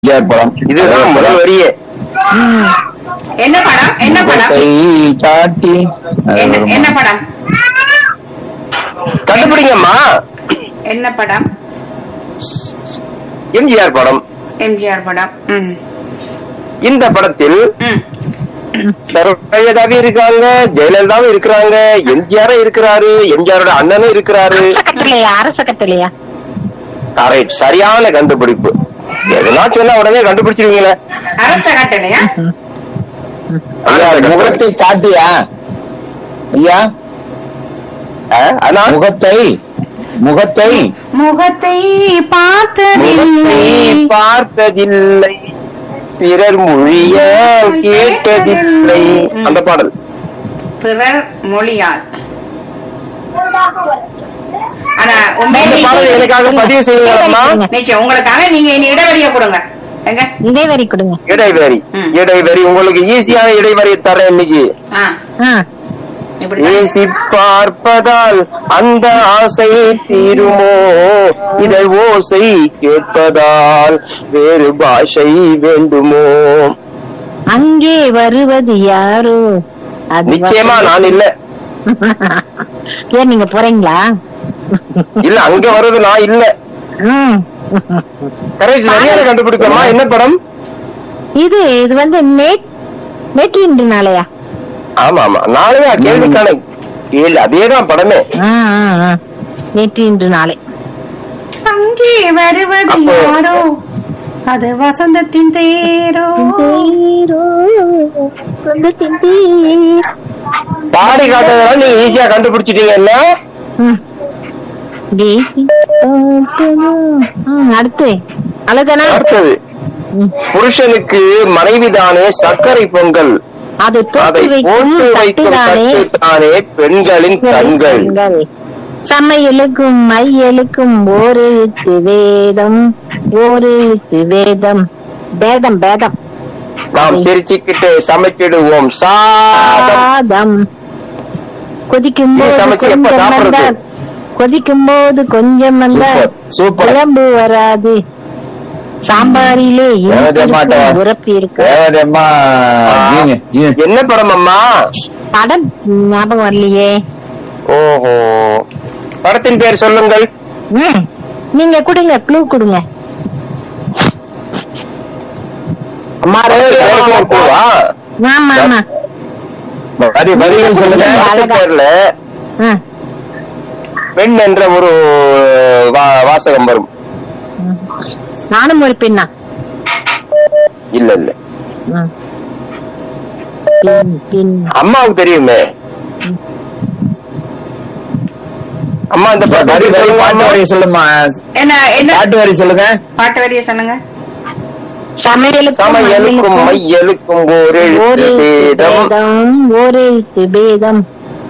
எம்ஜிஆர் படம் இதுதான் முதல் வரியே என்ன படம் என்ன படம் முகத்தை காட்டி என்ன என்ன படம் கண்டுபிடிங்கம்மா என்ன படம் எம்ஜிஆர் படம் எம்ஜிஆர் படம் ம் இந்த படத்தில் ம் சரோஜாவும் இருக்காங்க ஜெயலலிதாவும் இருக்கிறாங்க எம்ஜிஆரும் இருக்கிறாரு எம்ஜிஆரோட அண்ணனும் இருக்கிறாரு அரச கட்டளையா அரச கட்டளையா கரெக்ட் சரியான கண்டுபிடிப்பு எதனா சொன்னா உடனே கண்டுபிடிச்சிருவீங்களே அரச கட்டளையா ஐயா முகத்தை காட்டியா ஐயா ஆ, ஆனா முகத்தை முகத்தை முகத்தை முகத்தை பார்த்ததில்லை பார்த்ததில்லை பிறர் மொழிய கேட்டதில்லை அந்த பாடல் பிறர் மொழியால் ஆனா இந்த உண்மையிலே பாடல் எனக்காக பதிவு செய்யுங்களம்மா நிச்சயம் உங்களுக்காக நீங்க இனி இடைவெளிய கொடுங்க எங்க இடைவெளி கொடுங்க இடைவெளி ம். இடைவெளி உங்களுக்கு ஈஸியான இடைவெளி தரேன் இன்னைக்கு ஆ ஆ, இப்படி ஏசி பார்ப்பதால் அந்த ஆசை தீருமோ இதை ஓசை கேட்பதால் வேறு பாஷை வேண்டுமோ அங்கே வருவது யாரோ அது நிச்சயமா வசந்த- நான் இல்ல ஏன் நீங்க போறீங்களா இல்ல அங்க வர்றது நான் இல்ல ம். கரெக்ட் சரியான கண்டுபிடிப்போமா என்ன படம் இது இது வந்து நேட் நேற்று இன்று நாளையா ஆமா ஆமா நாளையா கேள்விக்கான கேள்வி அதேதான் படமே ஆ, ஆ, ஆ. நேற்று இன்று நாளை அங்கே வருவது அப்போ- யாரோ அது வசந்தத்தின் தேரோ தேரோ, சொந்தத்தின் தேர். பாடி காட்டுறதெல்லாம் நீங்க ஈஸியா கண்டுபிடிச்சிட்டீங்கன்னா ம். தேசி காட்டமோ. ம், அடுத்து அழகனா அடுத்தது ம். புருஷனுக்கு மனைவிதானே சர்க்கரை பொங்கல் அதை அதை போட்டு வைக்கும் போட்டு வைக்கும் தட்டுதானே தட்டுத்தானே பெண்களின் கண்கள் கண்கள். சமையலுக்கும் மையலுக்கும் ஒரு எழுத்து வேதம் ஒரு எழுத்து வேதம் வேதம் வேதம் நாம் சிரிச்சுக்கிட்டு சமைச்சிடுவோம் சாதம் சாதம் கொதிக்கும் இது போது சமைச்சு எப்ப கொஞ்சம் சாப்பிடுறது? வந்தால் கொதிக்கும் போது கொஞ்சம் வந்தால் சூப்பர் சூப்பர் குழம்பு வராது சாம்பாரிலே வேகதே மாட்டா. உரப்பு இருக்கு தேவதம்மா ஜீனி ஜீனி என்ன படம் அம்மா படம் ஞாபகம் வரலையே ஓஹோ படத்தின் பேர் சொல்லுங்கள் ம். நீங்க கொடுங்க க்ளூ கொடுங்க அம்மா பேருக்கு ஒரு பூவா? ஆமா ஆமா பதில் பதில்கள் சொல்லுங்க படத்தின் பேர்ல ஆ. பெண் என்ற ஒரு வா- வாசகம் வரும் ம். நானும் ஒரு பெண்ணா இல்ல இல்ல ம். பெண், பெண். அம்மாவுக்கு தெரியுமே அம்மா இந்த வரி படத்தை வரி சொல்லுங்க பாட்டு அம்மா. வரி சொல்லுமா என்ன என்ன பாட்டு வரி சொல்லுங்க பாட்டு வரிய சொன்னுங்க சமையலுக்கும் சமையலுக்கும் மையலுக்கும் மையலுக்கும் ஒரு ஒரு எழுத்து எழுத்து பேதம் பேதம் ஒரு எழுத்து பேதம்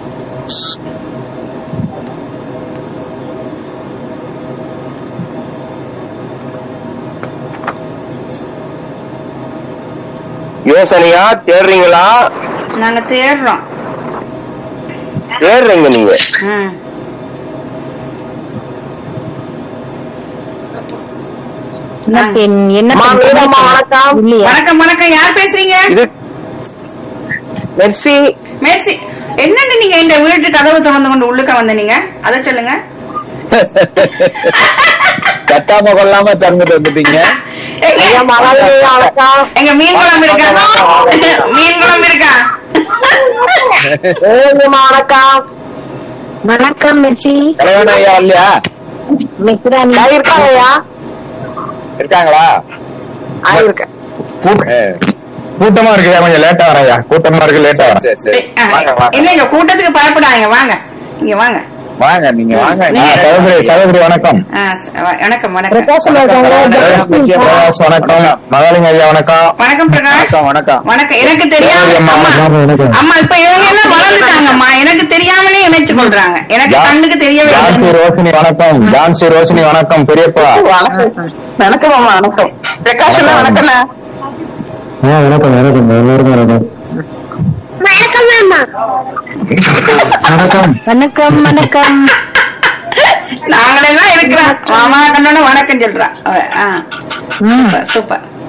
யோசனையா தேடுறீங்களா நாங்க தேடுறோம் தேடுறீங்க நீங்க ம். என்ன பெண் என்ன அம்மா, பெண் வேணுமா, வணக்கம். இல்லையா வணக்கம் வணக்கம் யார் பேசுறீங்க இது மெர்சி மேர்சி என்னன்னு நீங்க இந்த வீட்டு கதவு திறந்து கொண்டு உள்ளுக்க வந்த நீங்க அத சொல்லுங்க கட்டாம கொள்ளாம திறந்துட்டு வந்துட்டீங்க எங்க எங்க மீன் குழம்பு இருக்கா மீன் குழம்பு இருக்கா வணக்கம் மெர்சி கலைவன ஐயா இல்லையா மெக்ரானி இருக்காங்களா ஏ, கூட்டமா இருக்கு கொஞ்சம் லேட்டா வரையா கூட்டமா இருக்கு லேட்டா சரி, வரேன் சரி, சரி. வாங்க, வாங்க. இல்லைங்க கூட்டத்துக்கு பயப்படாங்க வாங்க இங்க வாங்க வாங்க நீங்க வாங்க ஆ, சகோதரி சகோதரி வணக்கம் ஆ, ச- வ- வணக்கம் வணக்கம் பிரகாசம் இருக்காங்க பிரகாஷ் வணக்கம் மகாலிங்க ஐயா வணக்கம் வணக்கம் பிரகாஷ் வணக்கம் வணக்கம் வணக்கம் எனக்கு தெரியாம சரி, அம்மா, அம்மா வணக்கம், வணக்கம். அம்மா இப்ப இவங்க எல்லாம் வளர்ந்துட்டாங்கம்மா எனக்கு தெரியாமலே இணைச்சு கொள்றாங்க எனக்கு ஜா- கண்ணுக்கு தெரியவே ஜான்சி இல்லை ரோஷினி வணக்கம் ஜான்சி ரோஷினி வணக்கம் பெரியப்பா வணக்கம் அம்மா வணக்கம் பிரகாஷ் அண்ணா, வணக்கம் வணக்கம் வணக்கம் எல்லாருக்கும் வணக்கம் வணக்கம் வணக்கம் வணக்கம் நாங்களெல்லாம் இருக்கிறோம் மாமா கண்ணோட வணக்கம் சொல்றான் அவ. ஆ, ம். Super, super